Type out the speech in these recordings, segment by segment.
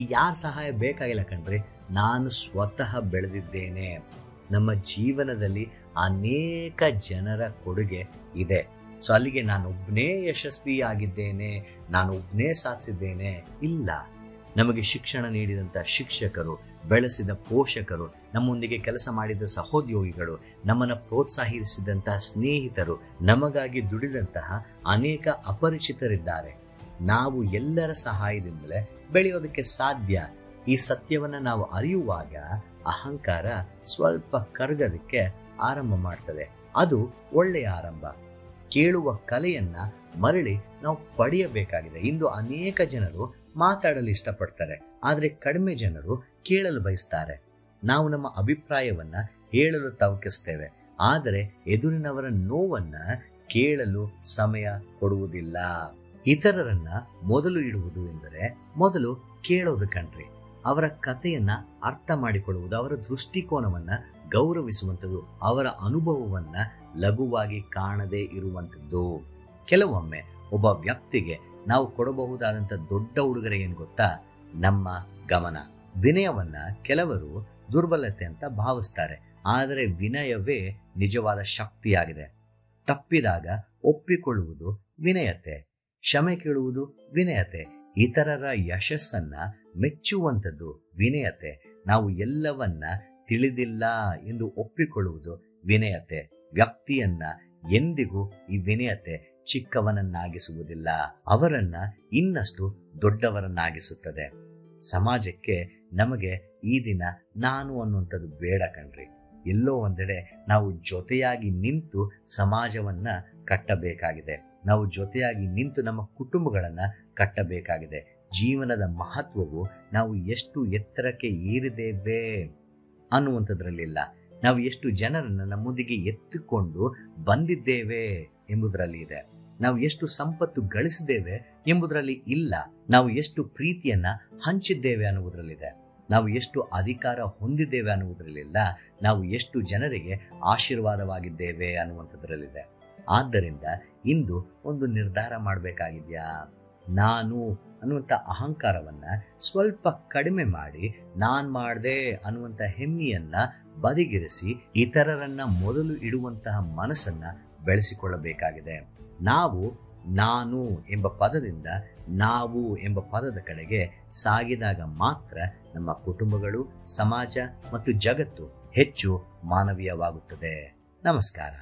ಯಾರ ಸಹಾಯ ಬೇಕಾಗಿಲ್ಲ ಕಣ್ರಿ ನಾನು ಸ್ವತಃ ಬೆಳೆದಿದ್ದೇನೆ ನಮ್ಮ ಜೀವನದಲ್ಲಿ ಅನೇಕ ಜನರ ಕೊಡುಗೆ ಇದೆ ಸೊ ಅಲ್ಲಿಗೆ ನಾನು ಒಬ್ಬನೇ ಯಶಸ್ವಿ ಆಗಿದ್ದೇನೆ ನಾನು ಒಬ್ಬನೇ ಸಾಧಿಸಿದ್ದೇನೆ ಇಲ್ಲ ನಮಗೆ ಶಿಕ್ಷಣ ನೀಡಿದಂಥ ಶಿಕ್ಷಕರು ಬೆಳೆಸಿದ ಪೋಷಕರು ನಮ್ಮೊಂದಿಗೆ ಕೆಲಸ ಮಾಡಿದ ಸಹೋದ್ಯೋಗಿಗಳು ನಮ್ಮನ್ನು ಪ್ರೋತ್ಸಾಹಿಸಿದಂತಹ ಸ್ನೇಹಿತರು ನಮಗಾಗಿ ದುಡಿದಂತಹ ಅನೇಕ ಅಪರಿಚಿತರಿದ್ದಾರೆ ನಾವು ಎಲ್ಲರ ಸಹಾಯದಿಂದಲೇ ಬೆಳೆಯೋದಕ್ಕೆ ಸಾಧ್ಯ ಈ ಸತ್ಯವನ್ನ ನಾವು ಅರಿಯುವಾಗ ಅಹಂಕಾರ ಸ್ವಲ್ಪ ಕರಗೋದಕ್ಕೆ ಆರಂಭ ಮಾಡ್ತದೆ ಅದು ಒಳ್ಳೆಯ ಆರಂಭ ಕೇಳುವ ಕಲೆಯನ್ನ ಮರಳಿ ನಾವು ಪಡೆಯಬೇಕಾಗಿದೆ ಇಂದು ಅನೇಕ ಜನರು ಮಾತಾಡಲು ಇಷ್ಟಪಡ್ತಾರೆ ಆದರೆ ಕಡಿಮೆ ಜನರು ಕೇಳಲು ಬಯಸ್ತಾರೆ ನಾವು ನಮ್ಮ ಅಭಿಪ್ರಾಯವನ್ನ ಹೇಳಲು ತವಕಿಸ್ತೇವೆ ಆದರೆ ಎದುರಿನವರ ನೋವನ್ನ ಕೇಳಲು ಸಮಯ ಕೊಡುವುದಿಲ್ಲ ಇತರರನ್ನ ಮೊದಲು ಇಡುವುದು ಎಂದರೆ ಮೊದಲು ಕೇಳೋದು ಕಣ್ರಿ ಅವರ ಕಥೆಯನ್ನ ಅರ್ಥ ಮಾಡಿಕೊಳ್ಳುವುದು ಅವರ ದೃಷ್ಟಿಕೋನವನ್ನ ಗೌರವಿಸುವಂಥದ್ದು ಅವರ ಅನುಭವವನ್ನ ಲಘುವಾಗಿ ಕಾಣದೇ ಇರುವಂಥದ್ದು ಕೆಲವೊಮ್ಮೆ ಒಬ್ಬ ವ್ಯಕ್ತಿಗೆ ನಾವು ಕೊಡಬಹುದಾದಂಥ ದೊಡ್ಡ ಉಡುಗೊರೆ ಏನು ಗೊತ್ತಾ ನಮ್ಮ ಗಮನ ವಿನಯವನ್ನ ಕೆಲವರು ದುರ್ಬಲತೆ ಅಂತ ಭಾವಿಸ್ತಾರೆ ಆದರೆ ವಿನಯವೇ ನಿಜವಾದ ಶಕ್ತಿಯಾಗಿದೆ ತಪ್ಪಿದಾಗ ಒಪ್ಪಿಕೊಳ್ಳುವುದು ವಿನಯತೆ ಕ್ಷಮೆ ಕೇಳುವುದು ವಿನಯತೆ ಇತರರ ಯಶಸ್ಸನ್ನ ಮೆಚ್ಚುವಂಥದ್ದು ವಿನಯತೆ ನಾವು ಎಲ್ಲವನ್ನ ತಿಳಿದಿಲ್ಲ ಎಂದು ಒಪ್ಪಿಕೊಳ್ಳುವುದು ವಿನಯತೆ ವ್ಯಕ್ತಿಯನ್ನ ಎಂದಿಗೂ ಈ ವಿನಯತೆ ಚಿಕ್ಕವನನ್ನಾಗಿಸುವುದಿಲ್ಲ ಅವರನ್ನ ಇನ್ನಷ್ಟು ದೊಡ್ಡವರನ್ನಾಗಿಸುತ್ತದೆ ಸಮಾಜಕ್ಕೆ ನಮಗೆ ಈ ದಿನ ನಾನು ಅನ್ನುವಂಥದ್ದು ಬೇಡ ಕಣ್ರಿ ಎಲ್ಲೋ ಒಂದೆಡೆ ನಾವು ಜೊತೆಯಾಗಿ ನಿಂತು ಸಮಾಜವನ್ನ ಕಟ್ಟಬೇಕಾಗಿದೆ ನಾವು ಜೊತೆಯಾಗಿ ನಿಂತು ನಮ್ಮ ಕುಟುಂಬಗಳನ್ನ ಕಟ್ಟಬೇಕಾಗಿದೆ ಜೀವನದ ಮಹತ್ವವು ನಾವು ಎಷ್ಟು ಎತ್ತರಕ್ಕೆ ಏರಿದ್ದೇವೆ ಅನ್ನುವಂಥದ್ರಲ್ಲಿಲ್ಲ ನಾವು ಎಷ್ಟು ಜನರನ್ನ ನಮ್ಮೊಂದಿಗೆ ಎತ್ತಿಕೊಂಡು ಬಂದಿದ್ದೇವೆ ಎಂಬುದರಲ್ಲಿ ಇದೆ ನಾವು ಎಷ್ಟು ಸಂಪತ್ತು ಗಳಿಸಿದ್ದೇವೆ ಎಂಬುದರಲ್ಲಿ ಇಲ್ಲ ನಾವು ಎಷ್ಟು ಪ್ರೀತಿಯನ್ನ ಹಂಚಿದ್ದೇವೆ ಅನ್ನುವುದರಲ್ಲಿದೆ ನಾವು ಎಷ್ಟು ಅಧಿಕಾರ ಹೊಂದಿದ್ದೇವೆ ಅನ್ನುವುದರಲ್ಲಿಲ್ಲ ನಾವು ಎಷ್ಟು ಜನರಿಗೆ ಆಶೀರ್ವಾದವಾಗಿದ್ದೇವೆ ಅನ್ನುವಂಥದ್ರಲ್ಲಿದೆ ಆದ್ದರಿಂದ ಇಂದು ಒಂದು ನಿರ್ಧಾರ ಮಾಡಬೇಕಾಗಿದ್ಯಾ ನಾನು ಅನ್ನುವಂಥ ಅಹಂಕಾರವನ್ನ ಸ್ವಲ್ಪ ಕಡಿಮೆ ಮಾಡಿ ನಾನ್ ಮಾಡ್ದೆ ಅನ್ನುವಂಥ ಹೆಮ್ಮೆಯನ್ನ ಬದಿಗಿರಿಸಿ ಇತರರನ್ನ ಮೊದಲು ಇಡುವಂತಹ ಮನಸ್ಸನ್ನ ಬೆಳೆಸಿಕೊಳ್ಳಬೇಕಾಗಿದೆ ನಾವು ನಾನು ಎಂಬ ಪದದಿಂದ ನಾವು ಎಂಬ ಪದದ ಕಡೆಗೆ ಸಾಗಿದಾಗ ಮಾತ್ರ ನಮ್ಮ ಕುಟುಂಬಗಳು ಸಮಾಜ ಮತ್ತು ಜಗತ್ತು ಹೆಚ್ಚು ಮಾನವೀಯವಾಗುತ್ತದೆ ನಮಸ್ಕಾರ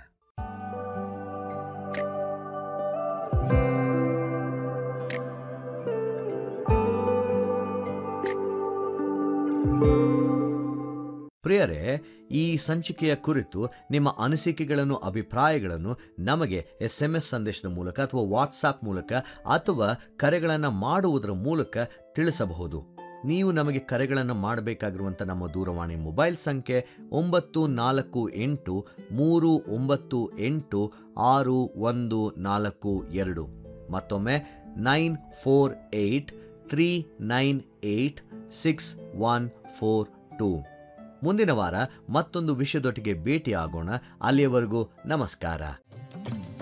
ಪ್ರಿಯರೇ ಈ ಸಂಚಿಕೆಯ ಕುರಿತು ನಿಮ್ಮ ಅನಿಸಿಕೆಗಳನ್ನು ಅಭಿಪ್ರಾಯಗಳನ್ನು ನಮಗೆ ಎಸ್ ಎಂ ಎಸ್ ಸಂದೇಶದ ಮೂಲಕ ಅಥವಾ ವಾಟ್ಸಾಪ್ ಮೂಲಕ ಅಥವಾ ಕರೆಗಳನ್ನು ಮಾಡುವುದರ ಮೂಲಕ ತಿಳಿಸಬಹುದು ನೀವು ನಮಗೆ ಕರೆಗಳನ್ನು ಮಾಡಬೇಕಾಗಿರುವಂಥ ನಮ್ಮ ದೂರವಾಣಿ ಮೊಬೈಲ್ ಸಂಖ್ಯೆ ಒಂಬತ್ತು ನಾಲ್ಕು ಎಂಟು ಮೂರು ಒಂಬತ್ತು ಎಂಟು ಆರು ಒಂದು ನಾಲ್ಕು ಎರಡು ಮತ್ತೊಮ್ಮೆ nine four eight three nine eight six one four two ಮುಂದಿನ ವಾರ ಮತ್ತೊಂದು ವಿಷಯದೊಟ್ಟಿಗೆ ಭೇಟಿ ಆಗೋಣ ಅಲ್ಲಿಯವರೆಗೂ ನಮಸ್ಕಾರ